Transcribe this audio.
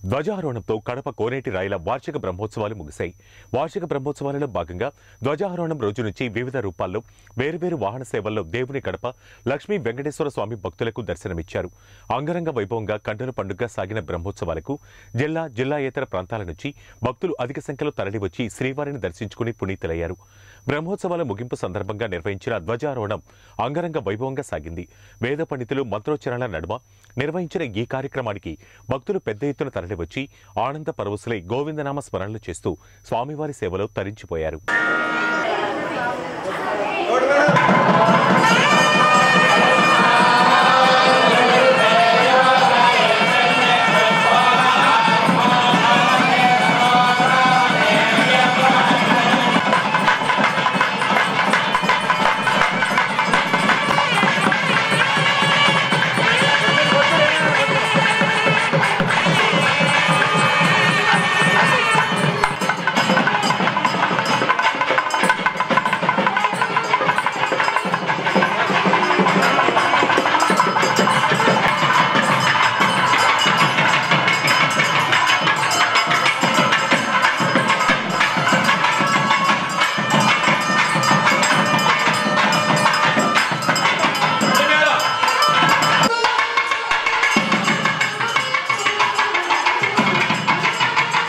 ధ్వజారోహణంతో కడప కోనేటి రాయల వార్షిక బ్రహ్మోత్సవాలు ముగిశాయి వార్షిక బ్రహ్మోత్సవాలలో భాగంగా ధ్వజారోహణం రోజు నుంచి వివిధ రూపాల్లో వేరువేరు వాహన సేవల్లో దేవుని కడప లక్ష్మీ వెంకటేశ్వర స్వామి భక్తులకు దర్శనమిచ్చారు అంగరంగ వైభవంగా కంటల పండుగ సాగిన బ్రహ్మోత్సవాలకు జిల్లా జిల్లాయేతర ప్రాంతాల నుంచి భక్తులు అధిక సంఖ్యలో తరలివచ్చి శ్రీవారిని దర్శించుకుని పునీతులయ్యారు బ్రహ్మోత్సవాల ముగింపు సందర్భంగా నిర్వహించిన ధ్వజారోహణం అంగరంగ వైభవంగా సాగింది వేద పండితులు మంత్రోచ్చరణల నడుమ నిర్వహించిన ఈ కార్యక్రమానికి భక్తులు పెద్ద ఎత్తున తరలివచ్చి ఆనంద పరవశులై గోవిందనామ స్మరణలు చేస్తూ స్వామివారి సేవలో తరించిపోయారు ఓడిపోయారు